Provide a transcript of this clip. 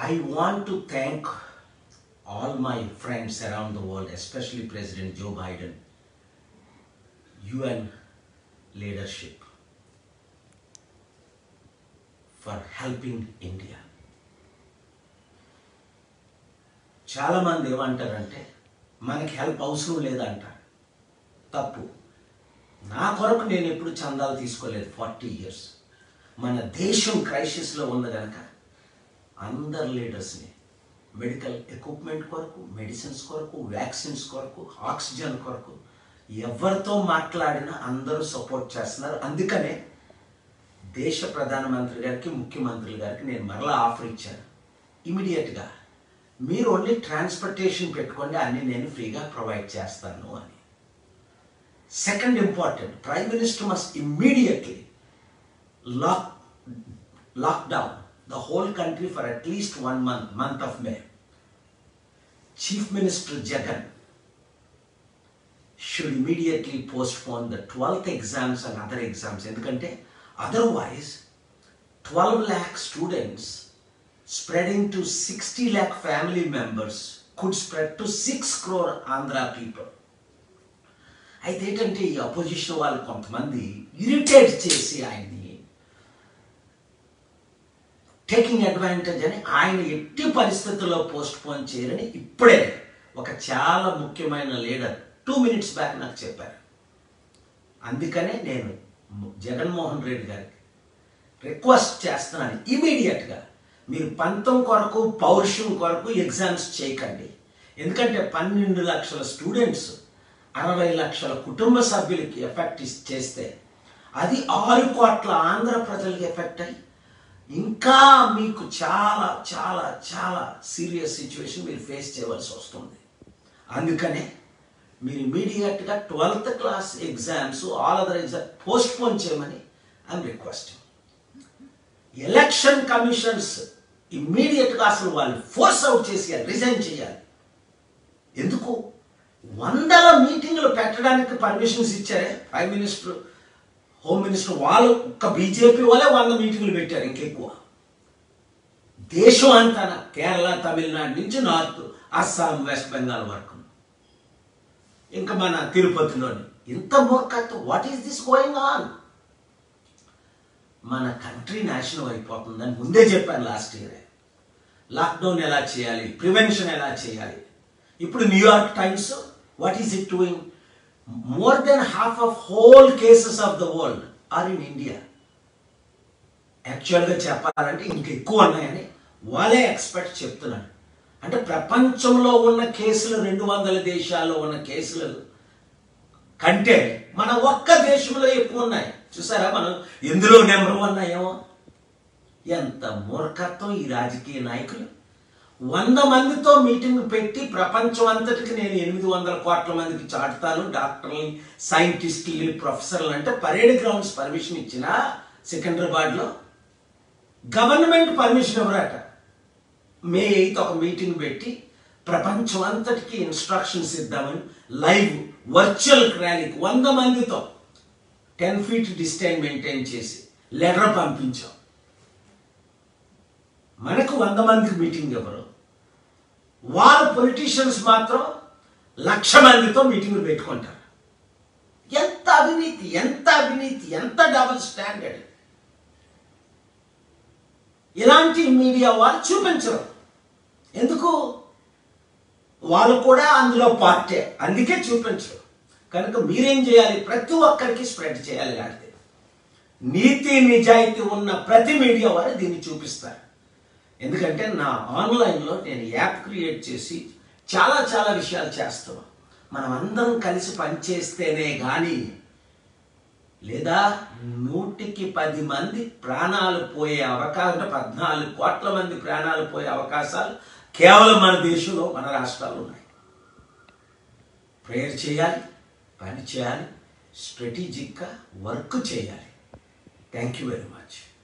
I want to thank all my friends around the world, especially President Joe Biden, UN leadership, for helping India. చాలామంది ఏమంటారంటే మనకి help అవసరం లేదంటారు తప్పు నా కొరకు నేను ఎప్పుడు చందాలు తీసుకోలేదు ఫార్టీ ఇయర్స్ మన దేశం క్రైసిస్లో ఉంది కనుక అందరు లీడర్స్ని మెడికల్ ఎక్విప్మెంట్ కొరకు మెడిసిన్స్ కొరకు వ్యాక్సిన్స్ కొరకు ఆక్సిజన్ కొరకు ఎవరితో మాట్లాడినా అందరూ సపోర్ట్ చేస్తున్నారు అందుకనే దేశ ప్రధానమంత్రి గారికి ముఖ్యమంత్రులు గారికి నేను మరలా ఆఫర్ ఇచ్చాను ఇమీడియట్గా మీరు ఓన్లీ ట్రాన్స్పోర్టేషన్ పెట్టుకోండి అన్ని నేను ఫ్రీగా ప్రొవైడ్ చేస్తాను అని second important prime minister must immediately lock lockdown the whole country for at least one month, month of May. Chief Minister Jagan should immediately postpone the 12th exams and other exams. ఎందుకంటే otherwise 12 lakh students spreading to 60 lakh family members could spread to 6 crore Andhra people. అయితే ఏంటంటే ఈ opposition వాళ్ళు కొంతమంది irritate చేసి ఆయన్ని taking advantage అని ఆయన ఎట్టి పరిస్థితుల్లో పోస్ట్ పోన్ చేయరని ఇప్పుడే ఒక చాలా ముఖ్యమైన లీడర్ టూ మినిట్స్ బ్యాక్ నాకు చెప్పారు అందుకనే నేను జగన్మోహన్ రెడ్డి గారికి రిక్వెస్ట్ చేస్తున్నాను ఇమీడియట్గా మీరు పంతం కొరకు పౌరుషం కొరకు ఎగ్జామ్స్ చేయకండి ఎందుకంటే పన్నెండు లక్షల స్టూడెంట్స్ అరవై లక్షల కుటుంబ సభ్యులకి ఎఫెక్ట్ చేస్తే అది ఆరు కోట్ల ఆంధ్ర ప్రజలకి ఎఫెక్ట్ అయ్యి ఇంకా మీకు చాలా చాలా చాలా సీరియస్ సిచ్యువేషన్ మీరు ఫేస్ చేయవలసి వస్తుంది అందుకనే మీరు ఇమీడియట్గా twelfth class exams all other exam postpone చేయమని ఐఎమ్ రిక్వెస్టింగ్ ఎలక్షన్ కమిషన్స్ ఇమ్మీడియట్గా అసలు వాళ్ళు ఫోర్స్ అవుట్ చేసేయాలి రిజైన్ చేయాలి ఎందుకు వందల మీటింగ్లు పెట్టడానికి పర్మిషన్స్ ఇచ్చారే ప్రైమ్ మినిస్టర్ హోమ్ మినిస్టర్ వాళ్ళు ఒక్క బీజేపీ వాళ్ళే వంద మీటింగ్లు పెట్టారు ఇంకెక్కువ దేశం అంతా కేరళ తమిళనాడు నుంచి నార్త్ అస్సాం వెస్ట్ బెంగాల్ వరకు ఇంకా మన తిరుపతిలోని ఇంత మూర్ఖత్వం what is this going on మన కంట్రీ నాశనం అయిపోతుందని ముందే చెప్పాను లాస్ట్ ఇయర్ లాక్డౌన్ ఎలా చేయాలి ప్రివెన్షన్ ఎలా చేయాలి ఇప్పుడు New York times what is it doing more than half of whole cases of the world are in India యాక్చువల్గా చెప్పాలంటే ఇంక ఎక్కువ ఉన్నాయని వాళ్ళే ఎక్స్పర్ట్ చెప్తున్నారు అంటే ప్రపంచంలో ఉన్న కేసులు రెండు వందల దేశాల్లో ఉన్న కేసులు కంటే మన ఒక్క దేశంలో ఎక్కువ ఉన్నాయి చూసారా మనం ఎందులో నెంబర్ వన్ అయ్యామో ఎంత మూర్ఖత్వం ఈ రాజకీయ నాయకులు వంద మందితో మీటింగ్ పెట్టి ప్రపంచం అంతటికి నేను ఎనిమిది వందల కోట్ల మందికి చాటుతాను డాక్టర్ని సైంటిస్టులు ప్రొఫెసర్లు అంటే పరేడ్ గ్రౌండ్స్ పర్మిషన్ ఇచ్చిన సికింద్రాబాద్లో గవర్నమెంట్ పర్మిషన్ ఇవ్వరట మే ఎయిత్ ఒక మీటింగ్ పెట్టి ప్రపంచం అంతటికి ఇన్స్ట్రక్షన్స్ ఇద్దామని లైవ్ వర్చువల్ ర్యాలీకి వంద మందితో టెన్ ఫీట్ డిస్టెన్స్ మెయింటైన్ చేసి లెటర్ పంపించాం మనకు వంద మందికి మీటింగ్ ఎవరు వాళ్ళ పొలిటీషియన్స్ మాత్రం లక్ష మందితో మీటింగ్లు పెట్టుకుంటారు ఎంత అవినీతి ఎంత అవినీతి ఎంత డబుల్ స్టాండర్డ్ ఇలాంటి మీడియా వాళ్ళు చూపించరు ఎందుకు వాళ్ళు కూడా అందులో పార్టీ అందుకే చూపించరు కనుక మీరేం చేయాలి ప్రతి ఒక్కరికి స్ప్రెడ్ చేయాలి లాంటిది నీతి నిజాయితీ ఉన్న ప్రతి మీడియా వారు దీన్ని చూపిస్తారు ఎందుకంటే నా ఆన్లైన్లో నేను యాప్ క్రియేట్ చేసి చాలా చాలా విషయాలు చేస్తున్నాం మనం అందరం కలిసి పనిచేస్తేనే కానీ లేదా నూటికి పది మంది ప్రాణాలు పోయే అవకాశం పద్నాలుగు కోట్ల మంది ప్రాణాలు పోయే అవకాశాలు కేవలం మన దేశంలో మన రాష్ట్రాలు ఉన్నాయి ప్రేయర్ చేయాలి పని చేయాలి స్ట్రాటజిక్గా వర్క్ చేయాలి థ్యాంక్ యూ వెరీ మచ్